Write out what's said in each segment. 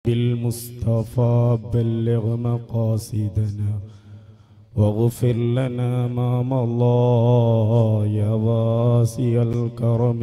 بالمصطفى بلغ مقاصدنا واغفر لنا ما مضى يا واسع الكرم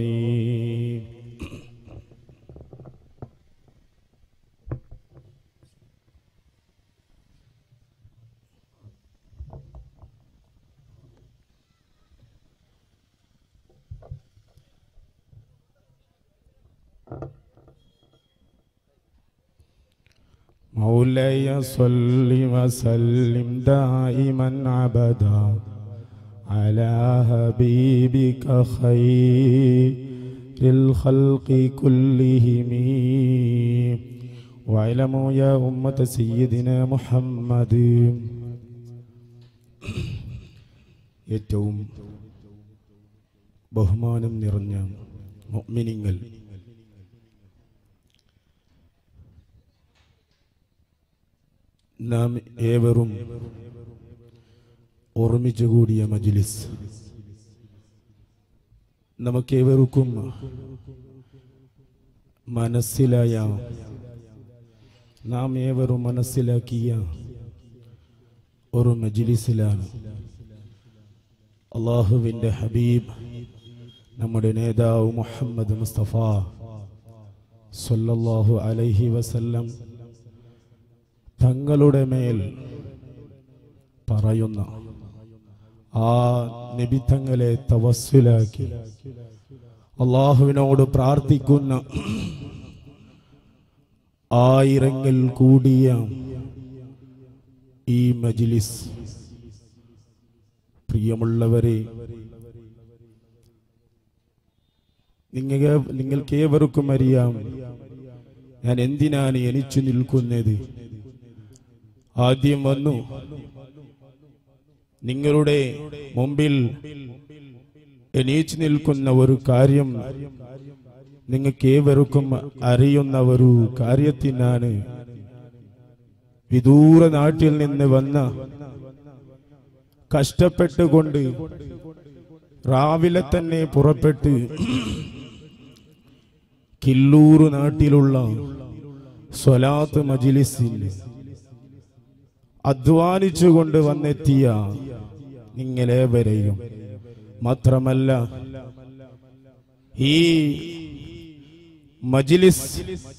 مولاي صل وسلم دائما ابدا على حبيبك خير الخلق كلهم واعلموا يا أمة سيدنا محمد ഏറ്റവും ബഹുമാനം നിറഞ്ഞ മുഅ്മിനീങ്ങൾ നാം ഏവരും ഓർമ്മിച്ചു കൂടിയ മജ്ലിസ് നമുക്കേവർക്കും മനസ്സിലായ നാം ഏവരും മനസ്സിലാക്കിയ ഒരു മജ്ലിസിലാണ് അള്ളാഹുവിൻ്റെ ഹബീബ് നമ്മുടെ നേതാവ് മുഹമ്മദ് മുസ്തഫ സല്ലല്ലാഹു അലൈഹി വസല്ലം തങ്ങളുടെ മേൽ പറയുന്ന ആ നിബിത്തങ്ങളെ തവസ്സിലാക്കി അള്ളാഹുവിനോട് പ്രാർത്ഥിക്കുന്ന ആയിരങ്ങൾ കൂടിയ ഈ മജ്ലിസ് പ്രിയമുള്ളവരെ നിങ്ങൾ നിങ്ങൾക്ക് ഏവർക്കും അറിയാം ഞാൻ എന്തിനാണ് എനിച്ചു നിൽക്കുന്നത് ആദ്യം വന്നു നിങ്ങളുടെ മുമ്പിൽ എണീച്ചു നിൽക്കുന്ന ഒരു കാര്യം നിങ്ങൾക്ക് ഏവർക്കും അറിയുന്ന ഒരു കാര്യത്തിനാണ് വിദൂര നാട്ടിൽ നിന്ന് വന്ന കഷ്ടപ്പെട്ടുകൊണ്ട് രാവിലെ തന്നെ പുറപ്പെട്ട് കില്ലൂർ നാട്ടിലുള്ള സ്വലാത്ത് മജിലിസിൽ അധ്വാനിച്ചുകൊണ്ട് വന്നെത്തിയ നിങ്ങളേവരെയും മാത്രമല്ല ഈ മജിലിസ്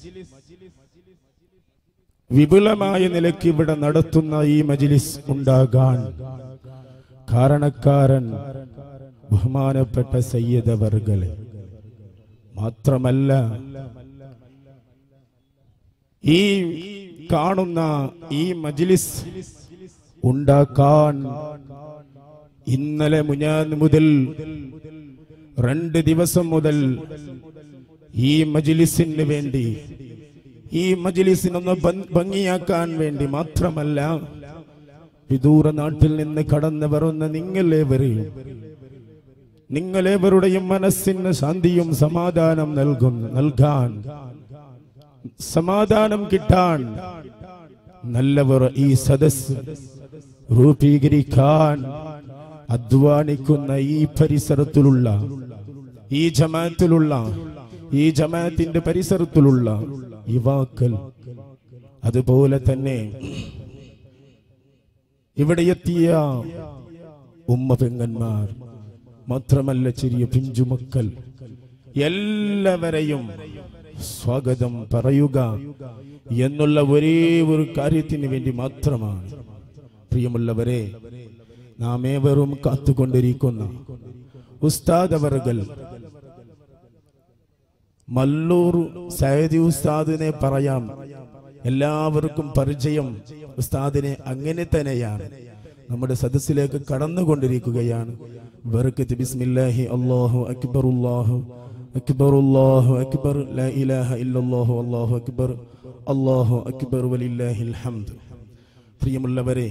വിപുലമായ നിലയ്ക്ക് ഇവിടെ നടത്തുന്ന ഈ മജിലിസ് ഉണ്ടാകാൻ കാരണക്കാരൻ ബഹുമാനപ്പെട്ട സയ്യദവർകളെ മാത്രമല്ല ഈ കാണുന്ന ഈ മജ്ലിസ് ഉണ്ടാക്കാൻ ഇന്നലെ മുഞ്ഞാൻ മുതൽ രണ്ട് ദിവസം മുതൽ ഈ മജ്ലിസിന് വേണ്ടി ഈ മജ്ലിസിനൊന്ന് ഭം- ഭംഗിയാക്കാൻ വേണ്ടി മാത്രമല്ല വിദൂര നാട്ടിൽ നിന്ന് കടന്നു വരുന്ന നിങ്ങളേവരെയും നിങ്ങളേവരുടെയും മനസ്സിന് ശാന്തിയും സമാധാനം നൽകും നൽകാൻ സമാധാനം കിട്ടാൻ നല്ലവർ ഈ സദസ് രൂപീകരിക്കാൻ അധ്വാനിക്കുന്ന ഈ പരിസരത്തിലുള്ള ഈ ജമാത്തിലുള്ള ഈ ജമാത്തിന്റെ പരിസരത്തിലുള്ള യുവാക്കൾ അതുപോലെ തന്നെ ഇവിടെ എത്തിയ ഉമ്മ പെങ്ങന്മാർ മാത്രമല്ല ചെറിയ പിഞ്ചുമക്കൾ എല്ലാവരെയും സ്വാഗതം പറയുക എന്നുള്ള ഒരേ ഒരു കാര്യത്തിന് വേണ്ടി മാത്രമാണ് പ്രിയമുള്ളവരെ നാം ഏവരും കാത്തുകൊണ്ടിരിക്കുന്ന ഉസ്താദ് അവർകൾ മല്ലൂർ സയദി ഉസ്താദിനെ പറയാം എല്ലാവർക്കും പരിചയം ഉസ്താദിനെ അങ്ങനെ തന്നെയാണ് നമ്മുടെ സദസ്സിലേക്ക് കടന്നുകൊണ്ടിരിക്കുകയാണ് ബർക്കത്ത് ബിസ്മില്ലാഹി അല്ലാഹു അക്ബർ അല്ലാഹു അക്ബർ അല്ലാഹു അക്ബർ ലാ ഇലാഹ ഇല്ലല്ലാഹു അല്ലാഹു അക്ബർ അല്ലാഹു അക്ബർ വലില്ലാഹിൽ ഹംദ് പ്രിയമുള്ളവരെ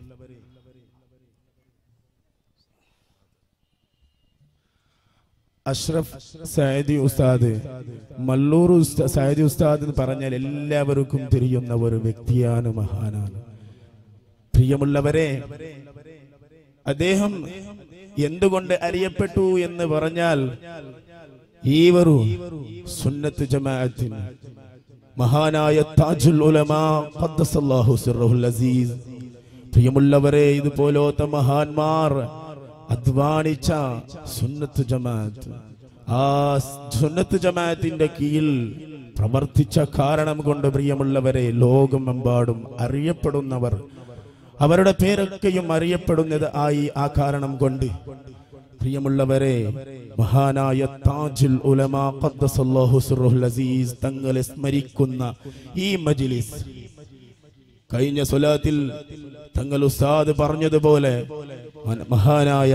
അഷ്റഫ് സയദി ഉസ്താദ് മല്ലൂർ ഉസ്ത- സയദി ഉസ്താദ് എന്ന് പറഞ്ഞാൽ എല്ലാവർക്കും തിരിയുന്ന ഒരു വ്യക്തിയാണ് മഹാനാണ് പ്രിയമുള്ളവരെ അദ്ദേഹം എന്തുകൊണ്ട് അറിയപ്പെട്ടു എന്ന് പറഞ്ഞാൽ ഈ ഒരു സുന്നത്ത് ജമാഅത്തിന് മഹാനായ താജുൽ ഉലമാ ഖദ്ദസല്ലാഹു സിർറഹുൽ അസീസ് പ്രിയമുള്ളവരെ ഇതുപോലത്തെ മഹാന്മാർ അധ്വാനിച്ച സുന്നത്ത് ജമാഅത്ത് ആ സുന്നത്ത് ജമാഅത്തിന്റെ കീഴിൽ പ്രവർത്തിച്ച കാരണം കൊണ്ട് പ്രിയമുള്ളവരെ ലോകമെമ്പാടും അറിയപ്പെടുന്നവർ അവരുടെ പേരൊക്കെയും അറിയപ്പെടുന്നത് ആയി ആ കാരണം കൊണ്ട് പ്രിയമുള്ളവരെ മഹാനായ താജുൽ ഉലമാ ഖദ്ദസല്ലാഹു സിർറുൽ അസീസ് തങ്ങളെ സ്മരിക്കുന്ന ഈ മജ്ലിസ് കഴിഞ്ഞ സ്വലാത്തിൽ തങ്ങൾ ഉസ്താദ് പറഞ്ഞതുപോലെ മന- മഹാനായ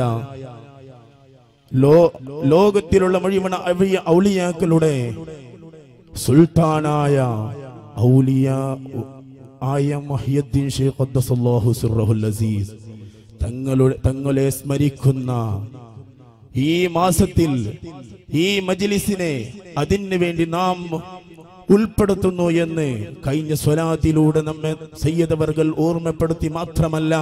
ലോ ലോകത്തിലുള്ള മുഴുവൻ അവി- ഔലിയാക്കളുടെ സുൽത്താനായ ഔലിയ ആയ മഹിയദ്ദീൻ ഷെയ്ഖ് ഖദ്ദസല്ലാഹു സിർറഹുൽ അസീസ് തങ്ങളുടെ തങ്ങളെ സ്മരിക്കുന്ന ഈ മാസത്തിൽ ഈ മജ്ലിസിനെ അതിനു വേണ്ടി നാം ഉൾപ്പെടുത്തുന്നു എന്ന് കഴിഞ്ഞ സ്വലാത്തിലൂടെ നമ്മെ സയ്യദവർകൾ ഓർമ്മപ്പെടുത്തി മാത്രമല്ല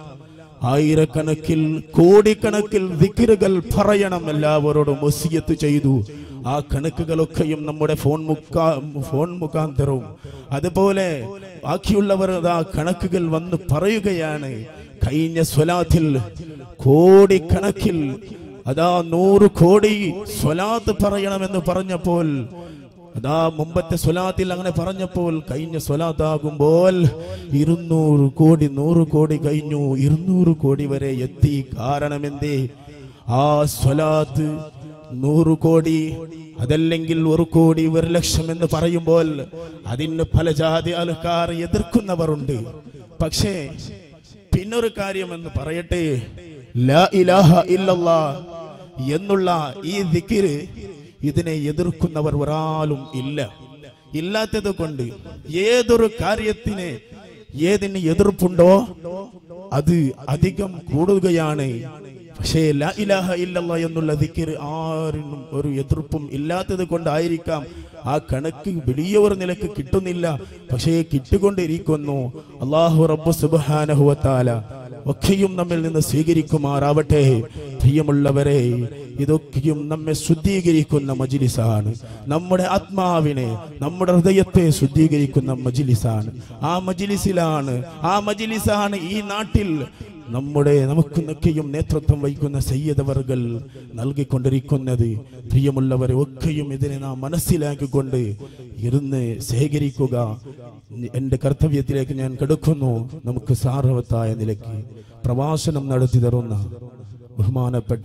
ആയിരക്കണക്കിൽ കോടിക്കണക്കിൽ ദിക്റുകൾ പറയണം എല്ലാവരോടും വസിയത്ത് ചെയ്തു ആ കണക്കുകളൊക്കെയും നമ്മുടെ ഫോൺ മുക്കാ ഫോൺ മുഖാന്തരവും അതുപോലെ ബാക്കിയുള്ളവർ ആ കണക്കുകൾ വന്ന് പറയുകയാണ് കഴിഞ്ഞ സ്വലാത്തിൽ കോടിക്കണക്കിൽ അതാ നൂറ് കോടി സ്വലാത്ത് പറയണമെന്ന് പറഞ്ഞപ്പോൾ അതാ മുമ്പത്തെ സ്വലാത്തിൽ അങ്ങനെ പറഞ്ഞപ്പോൾ കഴിഞ്ഞ സ്വലാത്താകുമ്പോൾ ഇരുന്നൂറ് കോടി നൂറ് കോടി കഴിഞ്ഞു ഇരുന്നൂറ് കോടി വരെ എത്തി കാരണം എന്തേ ആ സ്വലാത്ത് നൂറ് കോടി അതല്ലെങ്കിൽ ഒരു കോടി ഒരു ലക്ഷം എന്ന് പറയുമ്പോൾ അതിന് പല ജാതി ആൾക്കാർ എതിർക്കുന്നവരുണ്ട് പക്ഷേ പിന്നൊരു കാര്യം എന്ന് പറയട്ടെ ലാ ഇലാഹ ഇല്ലല്ലാ എന്നുള്ള ഈ ദിക്കിര് ഇതിനെ എതിർക്കുന്നവർ ഒരാളും ഇല്ല ഇല്ലാത്തത് കൊണ്ട് ഏതൊരു കാര്യത്തിന് ഏതിന് എതിർപ്പുണ്ടോ അത് അധികം കൂടുകയാണ് പക്ഷേ ലാ ഇലാഹ ഇല്ലല്ലാ എന്നുള്ള ദിക്കിർ ആരിനും ഒരു എതിർപ്പും ഇല്ലാത്തത് കൊണ്ടായിരിക്കാം ആ കണക്ക് വലിയൊരു നിലക്ക് കിട്ടുന്നില്ല പക്ഷേ കിട്ടിക്കൊണ്ടിരിക്കുന്നു അള്ളാഹു റബ്ബു സുബ്ഹാനഹുവത്താല ഒക്കെയും നമ്മിൽ നിന്ന് സ്വീകരിക്കുമാറാവട്ടെ പ്രിയമുള്ളവരെ ഇതൊക്കെയും നമ്മെ ശുദ്ധീകരിക്കുന്ന മജിലിസാണ് നമ്മുടെ ആത്മാവിനെ നമ്മുടെ ഹൃദയത്തെ ശുദ്ധീകരിക്കുന്ന മജിലിസാണ് ആ മജിലിസിലാണ് ആ മജിലിസാണ് ഈ നാട്ടിൽ നമ്മുടെ നമുക്കൊന്നൊക്കെയും നേതൃത്വം വഹിക്കുന്ന സയ്യദവർകൾ നൽകിക്കൊണ്ടിരിക്കുന്നത് പ്രിയമുള്ളവരെ ഒക്കെയും ഇതിനെ നാം മനസ്സിലാക്കിക്കൊണ്ട് ഇരുന്ന് ശേഖരിക്കുക എന്റെ കർത്തവ്യത്തിലേക്ക് ഞാൻ കിടക്കുന്നു നമുക്ക് സാർവത്തായ നിലയ്ക്ക് പ്രവാസനം നടത്തി തരുന്ന ബഹുമാനപ്പെട്ട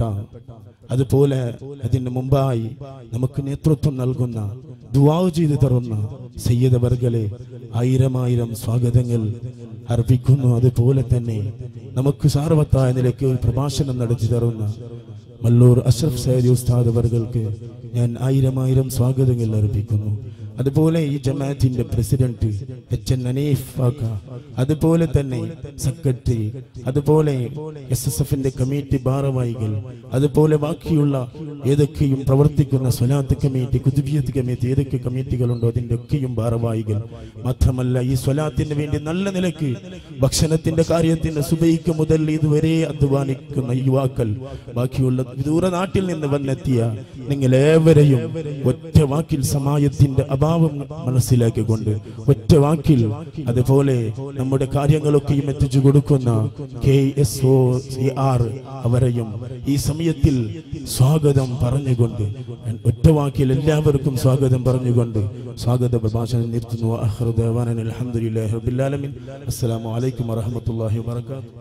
അതുപോലെ അതിന് മുമ്പായി നമുക്ക് നേതൃത്വം നൽകുന്ന ദുവാവ് ചെയ്തു തരുന്ന സയ്യദവർഗലെ ആയിരമായിരം സ്വാഗതങ്ങൾ അർപ്പിക്കുന്നു അതുപോലെ തന്നെ നമുക്ക് സാർവത്തായ നിലയ്ക്ക് പ്രഭാഷണം നടത്തി തരുന്ന മല്ലൂർ അഷ്റഫ് സൈദി ഉസ്താദ് അവർക്ക് ഞാൻ ആയിരം ആയിരം സ്വാഗതങ്ങൾ അർപ്പിക്കുന്നു അതുപോലെ ഈ ജമാഅത്തിന്റെ പ്രസിഡന്റ് എച്ച് എൻ അനീഫ് ആക്ക അതുപോലെ തന്നെ സെക്രട്ടറി അതുപോലെ എസ് എസ് എഫിന്റെ കമ്മിറ്റി ഭാരവാഹികൾ അതുപോലെ ബാക്കിയുള്ള ഏതൊക്കെയും പ്രവർത്തിക്കുന്ന സ്വലാത്ത് കമ്മിറ്റി കുതുബിയത്ത് കമ്മിറ്റി ഏതൊക്കെ കമ്മിറ്റികളുണ്ടോ അതിന്റെ ഒക്കെയും ഭാരവാഹികൾ മാത്രമല്ല ഈ സ്വലാത്തിന് വേണ്ടി നല്ല നിലക്ക് ഭക്ഷണത്തിന്റെ കാര്യത്തിന് സുബൈക്ക് മുതൽ ഇതുവരെ അധ്വാനിക്കുന്ന യുവാക്കൾ ബാക്കിയുള്ള ദൂര നാട്ടിൽ നിന്ന് വന്നെത്തിയ നിങ്ങൾ ഏവരെയും ഒറ്റ വാക്കിൽ സമായത്തിന്റെ അഭാവം മനസ്സിലാക്കിക്കൊണ്ട് ഒറ്റ വാക്കിൽ അതുപോലെ നമ്മുടെ കാര്യങ്ങളൊക്കെയും എത്തിച്ചു കൊടുക്കുന്ന K S O C R അവരെയും ഈ സമയത്തിൽ സ്വാഗതം പറഞ്ഞുകൊണ്ട് ഞാൻ ഒറ്റ വാക്കിൽ എല്ലാവർക്കും സ്വാഗതം പറഞ്ഞുകൊണ്ട് സ്വാഗത പ്രഭാഷണം നിർത്തുന്നു ആഖിറു ദഅവാന അൽഹംദുലില്ലാഹി റബ്ബിൽ ആലമീൻ അസ്സലാമു അലൈക്കും വറഹ്മത്തുള്ളാഹി വബറകാതുഹു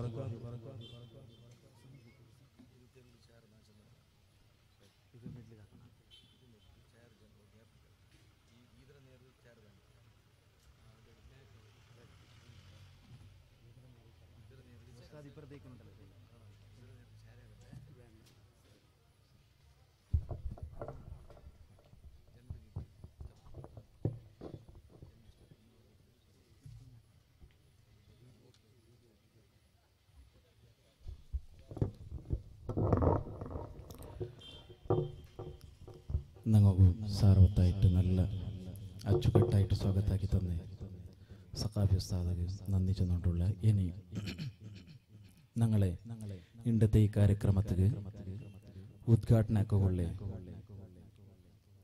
ഞങ്ങൾക്ക് സാർവത്തായിട്ട് നല്ല അച്ചുകെട്ടായിട്ട് സ്വാഗതാക്കി തന്നെ സഖാഫി ഉസ്താദക്ക് നന്ദി ചെന്നുകൊണ്ടുള്ള ഇനി ഞങ്ങളെ ഇണ്ടത്തെ ഈ കാര്യക്രമത്തിന് ഉദ്ഘാടനമൊക്കെ ഉള്ളേ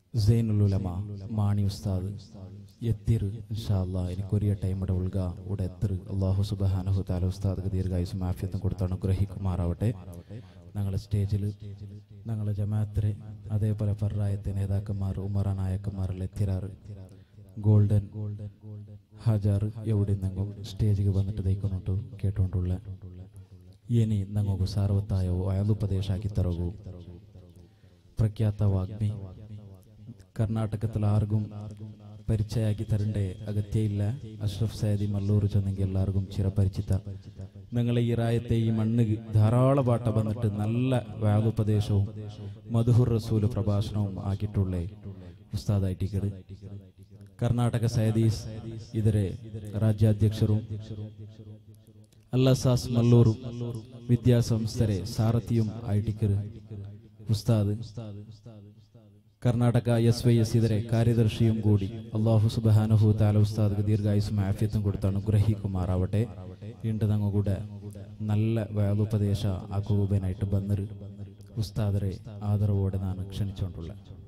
സൈനുലുലമ മാണി ഉസ്താദ് എത്തിർ ഇൻഷാല്ലാ എനിക്കൊരിയ ടൈം ഇവിടെ ഉൾക ഇവിടെ എത്തിർ അള്ളാഹു സുബഹാനഹു താല ഉസ്താദ് ദീർഘായുസും ആഫിയത്തും കൊടുത്ത് അനുഗ്രഹിക്കുമാറാവട്ടെ ഞങ്ങളെ സ്റ്റേജിൽ ഞങ്ങളെ ജമാഅത്തിലെ അതേപോലെ ഫറായത്തെ നേതാക്കന്മാർ ഉമറ നായക്കന്മാരെല്ലാം എത്തിരാറ് ഗോൾഡൻ ഹജാർ എവിടെ നിന്നും സ്റ്റേജിൽ വന്നിട്ട് ദൈക്കൊണ്ടു കേട്ടുകൊണ്ടുള്ള ഇനി ഞങ്ങൾക്ക് സാർവത്തായോ അയലുപദേശാക്കി തരകൂ പ്രഖ്യാತ ವಾಗ್ಮಿ ಕರ್ನಾಟಕದಲ್ಲಿ ಆರ್ಗುಂ ಪರಿಚಯ ತರಂಡೆ ಅಗತ್ಯ ಇಲ್ಲ ಅಶ್ರಫ್ സയദി മല്ലൂർ ചെന്നെങ്കിൽ എല്ലാവർക്കും ചിരപരിചിത നിങ്ങളെ ഈ റായത്തെ ഈ മണ്ണിൽ ധാരാളം പാട്ട വന്നിട്ട് നല്ല വാദോപദേശവും മധുഹുർ റസൂല് പ്രഭാഷണവും ആക്കിയിട്ടുള്ളേ ഉസ്താദായിട്ടിക്കട് കർണാടക സയദീസ് ഇതരെ ರಾಜ್ಯಾಧ್ಯಕ್ಷರು ಅಲ್ಲಸಾಸ್ ಮಲ್ಲೂರು ವಿದ್ಯಾಸಂಸ್ಥರೆ ಸಾರಥಿയും ಐಟಿಕರು ഉസ്താദ് കർണാടക എസ് വൈ എസ് ഇതരെ കാര്യദർശിയും കൂടി അള്ളാഹു സുബാനുഹു താല ഉസ്താദ് ദീർഘായുസും ആഫ്യത്തും കൊടുത്ത് അനുഗ്രഹിക്കുമാറാവട്ടെ വീണ്ടും ഞങ്ങൾ കൂടെ നല്ല വേദോപദേശ ആക്കുബനായിട്ട് ബന്നർ ഉസ്താദരെ ആദരവോടെ ഞാൻ ക്ഷണിച്ചുകൊണ്ടുള്ള